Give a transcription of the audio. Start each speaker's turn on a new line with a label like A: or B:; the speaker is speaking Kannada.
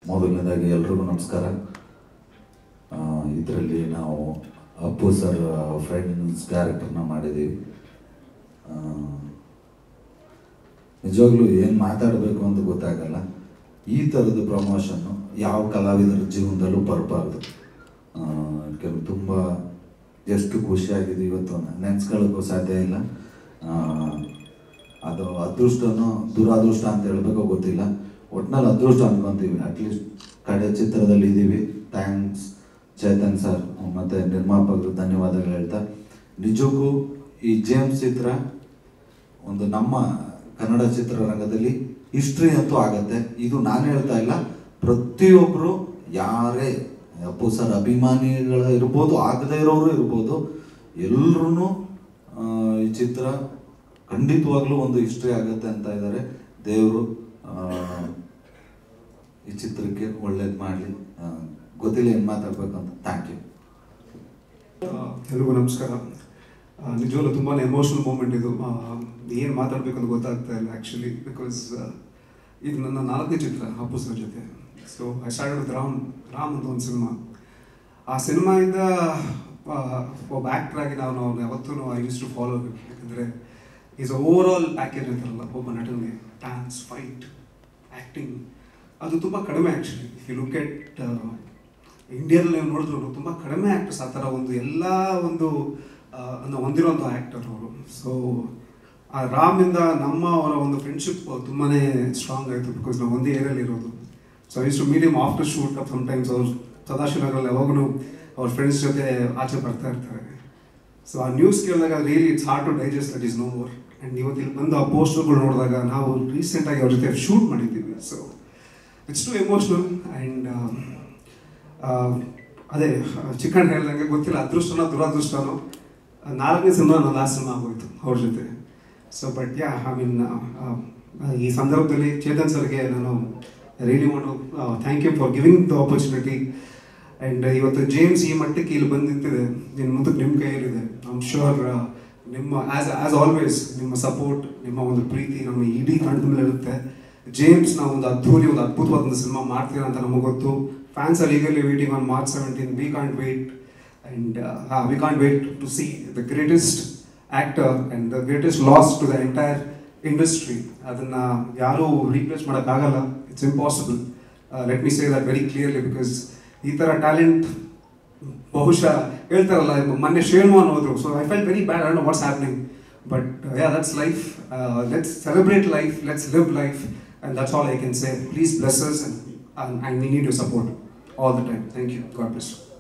A: ಮೊದಲನೇದಾಗಿ ಎಲ್ರಿಗೂ ನಮಸ್ಕಾರ ಇದರಲ್ಲಿ ನಾವು ಅಪ್ಪು ಸರ್ ಫ್ರೆಂಡ್ಸ್ ಕ್ಯಾರೆಕ್ಟರ್ನ ಮಾಡಿದ್ದೀವಿ ಆ, ನಿಜವಾಗ್ಲೂ ಏನು ಮಾತಾಡಬೇಕು ಅಂತ ಗೊತ್ತಾಗಲ್ಲ ಈ ಥರದ ಪ್ರಮೋಷನ್ನು ಯಾವ ಕಲಾವಿದರ ಜೀವನದಲ್ಲೂ ಬರಬಾರ್ದು ಯಾಕೆಂದ್ರೆ ತುಂಬ ಎಷ್ಟು ಖುಷಿಯಾಗಿದೆ ಇವತ್ತು ನೆನೆಸ್ಕೊಳ್ಳೋಕ್ಕೂ ಸಾಧ್ಯ ಇಲ್ಲ ಆ, ಅದು ಅದೃಷ್ಟನೋ ದುರಾದೃಷ್ಟ ಅಂತ ಹೇಳ್ಬೇಕೋ ಗೊತ್ತಿಲ್ಲ ಒಟ್ನಲ್ಲಿ ಅದೃಷ್ಟ ಅನ್ಕೊಂತೀವಿ ಅಟ್ಲೀಸ್ಟ್ ಕಡೆ ಚಿತ್ರದಲ್ಲಿ ಇದ್ದೀವಿ ಥ್ಯಾಂಕ್ಸ್ ಚೇತನ್ ಸರ್ ಮತ್ತು ನಿರ್ಮಾಪಕರು ಧನ್ಯವಾದಗಳು ಹೇಳ್ತಾ ನಿಜಕ್ಕೂ ಈ ಜೇಮ್ಸ್ ಚಿತ್ರ ಒಂದು ನಮ್ಮ ಕನ್ನಡ ಚಿತ್ರರಂಗದಲ್ಲಿ ಹಿಸ್ಟ್ರಿ ಅಂತೂ ಆಗತ್ತೆ ಇದು ನಾನು ಹೇಳ್ತಾ ಇಲ್ಲ ಪ್ರತಿಯೊಬ್ಬರು ಯಾರೇ ಅಪ್ಪು ಸರ್ ಅಭಿಮಾನಿಗಳ ಇರ್ಬೋದು ಆಗದೇ ಇರೋರು ಇರ್ಬೋದು ಎಲ್ಲರೂ ಈ ಚಿತ್ರ ಖಂಡಿತವಾಗ್ಲೂ ಒಂದು ಹಿಸ್ಟ್ರಿ ಆಗುತ್ತೆ ಅಂತ ಇದ್ದಾರೆ ದೇವರು ಈ ಚಿತ್ರಕ್ಕೆ ಒಳ್ಳೇದು ಮಾಡಲಿ ಗೊತ್ತಿಲ್ಲ ಏನು ಮಾತಾಡ್ಬೇಕಂತ ಥ್ಯಾಂಕ್ ಯು
B: ಎಲ್ರಿಗೂ ನಮಸ್ಕಾರ ಆ, ನಿಜವಾಗ್ಲೂ ತುಂಬಾ ಎಮೋಷನಲ್ ಮೂಮೆಂಟ್ ಇದು ಏನು ಮಾತಾಡಬೇಕು ಅಂತ ಗೊತ್ತಾಗ್ತಾ ಇಲ್ಲ ಆ್ಯಕ್ಚುಲಿ ಬಿಕಾಸ್ ಇದು ನನ್ನ ನಾಲ್ಕನೇ ಚಿತ್ರ ಅಪ್ಪು ಸರ್ ಜೊತೆ so I start with Ram Ram ಅಂತ ಒಂದು ಸಿನಿಮಾ ಆ ಸಿನಿಮಾಯಿಂದ ಒಬ್ಬ ಆ್ಯಕ್ಟರ್ ಆಗಿ ನಾವು ನಾವು ಯಾವತ್ತೂ ಐ ಯೂಸ್ ಟು ಫಾಲೋ ಯಾಕಂದರೆ ಈಸ್ ಓವರ್ ಆಲ್ ಪ್ಯಾಕೇಜ್ ಅಂತಾರಲ್ಲ ಒಬ್ಬ ನಟನಿಗೆ ಡ್ಯಾನ್ಸ್ ಫೈಟ್ ಆ್ಯಕ್ಟಿಂಗ್ ಅದು ತುಂಬ ಕಡಿಮೆ actually if you look at ಇಂಡಿಯಾದಲ್ಲಿ ನೀವು ನೋಡಿದ್ರು ತುಂಬ ಕಡಿಮೆ ಆ್ಯಕ್ಟರ್ಸ್ ಆ ಥರ ಒಂದು ಎಲ್ಲ ಒಂದು ಆ, ಅನ್ನ ಹೊಂದಿರುವಂಥ ಆ್ಯಕ್ಟರ್ ಅವರು ಸೊ ಆ ರಾಮಿಂದ ನಮ್ಮ ಅವರ ಒಂದು ಫ್ರೆಂಡ್ಶಿಪ್ ತುಂಬಾ ಸ್ಟ್ರಾಂಗ್ ಆಯಿತು ಬಿಕಾಸ್ ನಾವು ಒಂದೇ ಏರಿಯಲ್ಲಿ ಇರೋದು so I use to meet him after shoot up times ಅವ್ರು ಸದಾಶಿವನಗರಲ್ಲಿ ಯಾವಾಗಲೂ ಅವ್ರ ಫ್ರೆಂಡ್ಸ್ ಜೊತೆ ಆಚೆ ಬರ್ತಾ ಇರ್ತಾರೆ ಸೊ ಆ ನ್ಯೂಸ್ ಕೇಳಿದಾಗ really it's hard to digest that is no more and ಇವತ್ತು ಇಲ್ಲಿ ಬಂದು ಆ ಪೋಸ್ಟರ್ಗಳು ನೋಡಿದಾಗ ನಾವು ರೀಸೆಂಟಾಗಿ ಅವ್ರ ಜೊತೆ ಶೂಟ್ ಮಾಡಿದ್ದೀವಿ so it's too emotional and ಅದೇ ಚಿಕ್ಕಣ್ಣ ಹೇಳ್ದಂಗೆ ಗೊತ್ತಿಲ್ಲ ಅದೃಷ್ಟನೋ ದುರಾದೃಷ್ಟನೋ ನಾಲ್ಕನೇ ಸಿನಿಮಾ ನನ್ನ ಲಾಸ್ಟ್ ಸಿನಿಮಾ ಆಗೋಯ್ತು ಅವ್ರ ಜೊತೆ so but yeah I mean ಈ ಸಂದರ್ಭದಲ್ಲಿ ಚೇತನ್ ಸರ್ಗೆ ನಾನು ರಿಯಲಿ ಮಾಡು thank you for giving the opportunity and ಇವತ್ತು ಜೇಮ್ಸ್ ಈ ಮಟ್ಟಕ್ಕೆ ಇಲ್ಲಿ ಬಂದು ನಿಂತಿದೆ ನಿನ್ನ ಮುಂದಕ್ಕೆ ನಿಮ್ಮ ಕೈಯಲ್ಲಿದೆ ಐ ಆಮ್ ಶೋರ್ ನಿಮ್ಮ ಆಸ್ ಆಸ್ ಆಲ್ವೇಸ್ ನಿಮ್ಮ ಸಪೋರ್ಟ್ ನಿಮ್ಮ ಒಂದು ಪ್ರೀತಿ ನಮ್ಮ ಇಡೀ ತಂಡದ ಮೇಲೆ ಇರುತ್ತೆ ಜೇಮ್ಸ್ ನಾವು ಒಂದು ಅದ್ಧೂರಿ ಒಂದು ಅದ್ಭುತವಾದ ಒಂದು ಸಿನಿಮಾ ಮಾಡ್ತೀರಾ ಅಂತ ನಮಗೆ ಗೊತ್ತು fans are eagerly waiting on March seventeen we can't wait and we can't wait to see the greatest actor and the greatest loss to the entire industry ಅದನ್ನು ಯಾರೂ ರೀಪ್ಲೇಸ್ ಮಾಡೋಕ್ಕಾಗಲ್ಲ it's impossible let me say that very clearly because ಈ ಥರ ಟ್ಯಾಲೆಂಟ್ ಬಹುಶಃ ಹೇಳ್ತಾರಲ್ಲ ಮೊನ್ನೆ ಶೇಲ್ಮೋನ್ ಹೋದ್ರು so I felt very bad I know what's happening but yeah that's life let's celebrate life let's live life and that's all I can say please bless us and I need you support all the time thank you God bless